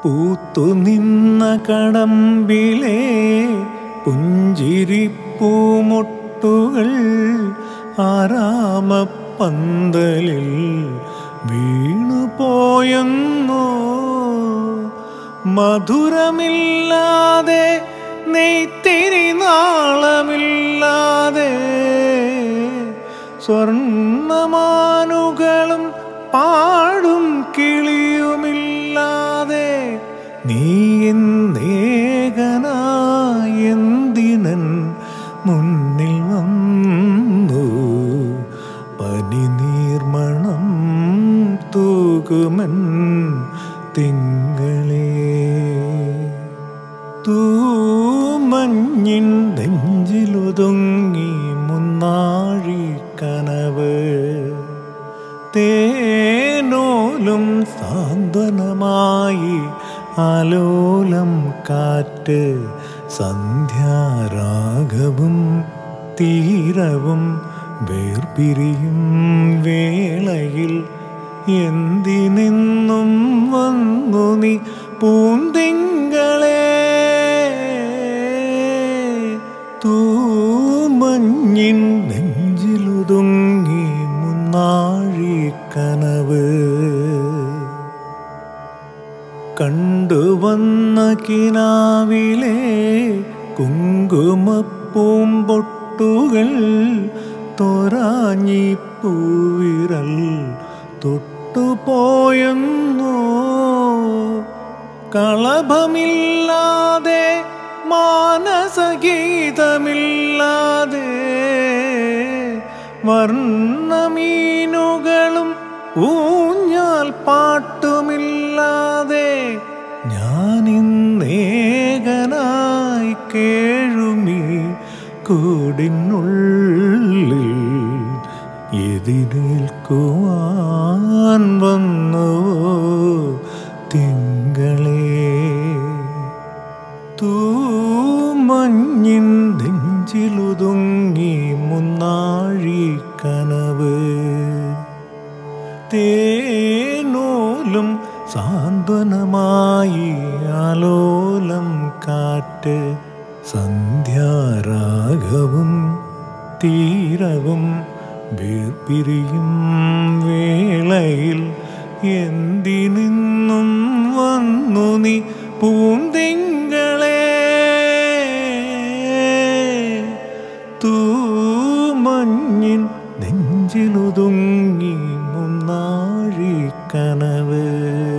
പൂത്തുനിന്ന കടമ്പിലെ പുഞ്ചിരിപ്പൂമൊട്ടുകൾ ആരാമപ്പന്തലിൽ വീണുപോയെന്നോ മധുരമില്ലാതെ നെയ്ത്തിരി നാളമില്ലാതെ സ്വർണമാനുകളും പാടും കിളിയുമില്ലാതെ നീ എന്നേകനായെന്തിനൻ മുന്നിൽ വന്നു പനിനീർമണം തൂകുമൻ തിങ്കളേ തൂമഞ്ഞിൻ നെഞ്ചിലൊതുങ്ങി മുന്നാഴി കനവ് തേനോലും സാന്ത്വനമായി ആലോലം കാറ്റ് സന്ധ്യാരാഗവും തീരവും വേർപിരിയും വേളയിൽ എന്തിനെന്നും വന്നു നീ പൂന്തിങ്കളെ തൂമഞ്ഞിൻ നെഞ്ചിലുതുങ്ങി മുന്നാഴി കനവ് കണ്ടുവന്ന കിനാവിലെ കുങ്കുമപ്പൂമ്പൊട്ടുകൾ തൊരാഞ്ഞി പൂവിരൽ തൊട്ടുപോയെന്നോ കളഭമില്ലാതെ മാനസഗീതമില്ലാതെ വർണ്ണമീനുകളും ഊഞ്ഞാൽ പാട്ടുമില്ലാതെ ഞാനിന്നേകനായി കേഴുമീ കൂടിനുള്ളിൽ എതിരേൽക്കുവാൻ വന്നുവോ തിങ്കളേ തൂമഞ്ഞിൻ നെഞ്ചിലുതുങ്ങി മുന്നാഴി കനവ് തേനോലും സാന്ത്വനമായി ആലോലം കാറ്റ് സന്ധ്യാരാഗവും തീരവും വേർപിരിയും വേളയിൽ എന്തിനിന്നും വന്നു നീ പൂന്തിങ്കളെ തൂമഞ്ഞിൻ നെഞ്ചിലുതുങ്ങി മുന്നാഴി കനവ്